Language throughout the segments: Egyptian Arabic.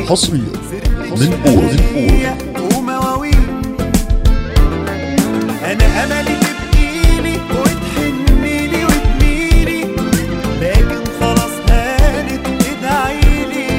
حصريا من أورا من أورا ومواويل انا املي تبقيلي وتحنيلي وتميلي لكن خلاص هانت ادعيلي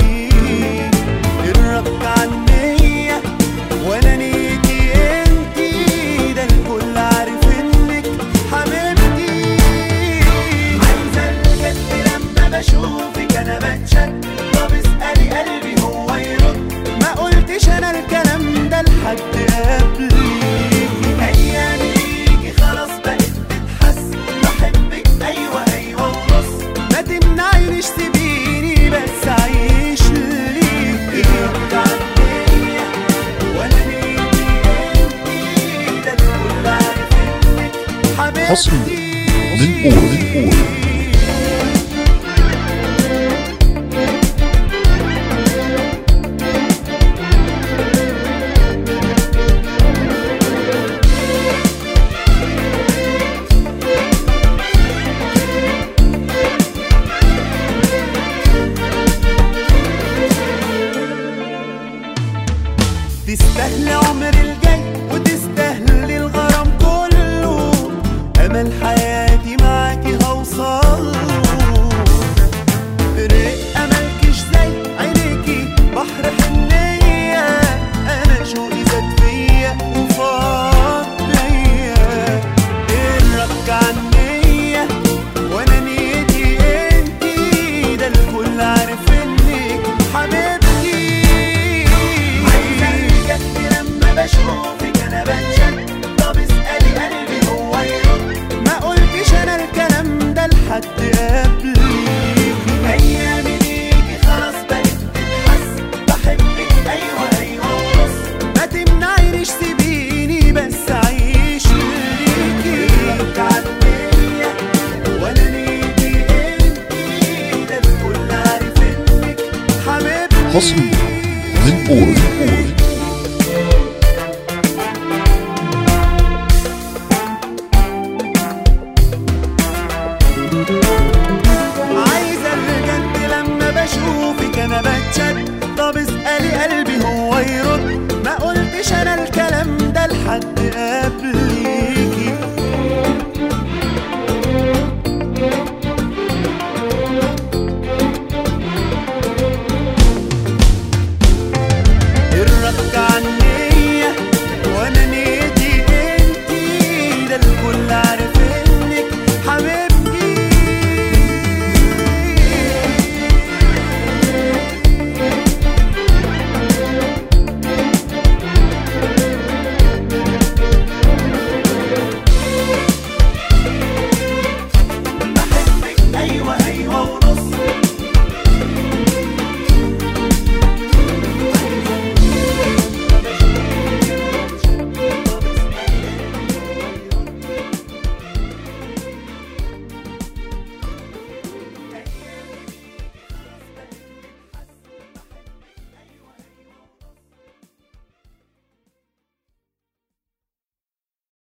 الربط عنيا وانا نيتي انتي ده الكل عارف انك حبيبتي عايزه الجد لما بشوفك انا بتشد طب اسالي قلبي هو يرد ما قلتش انا الكلام ده لحد قبلك ايامي ليكي خلاص بقت تتحس بحبك ايوه ايوه ونص ما تمنعينيش سيبيني بس اعيش ليكي الرد عنيا وانا نيتي انتي ده الكل عارف انك حبيبتي حصريا من أورا من أورا تستاهلي عمر الجاي وتستاهلي الغرام كله امل حياتي معاكي هوصل رق ملكش زي عينيكي بحر حنية انا شوقي زاد فيا وفاض ليا الرك عنيا وانا نيتي انتي ده الكل عارف انك حبيبتي عايزة الجد لما بشوفك انا بتشد طب اسألي قلبي هو يرد ما قلتش انا الكلام ده لحد قبلك ايامي ليكي خلاص بقت تتحس بحبك ايوه ايوه ونص ما تمنعينيش سيبيني بس اعيش ليكي عنيا وانا نيتي انتي ده الكل عارف انك حبيبتي حصريا من أورا من أورا عايزة الجد لما بشوفك انا بتشد طب اسألي قلبي هو يرد ما قلتش انا الكلام ده لحد قبلك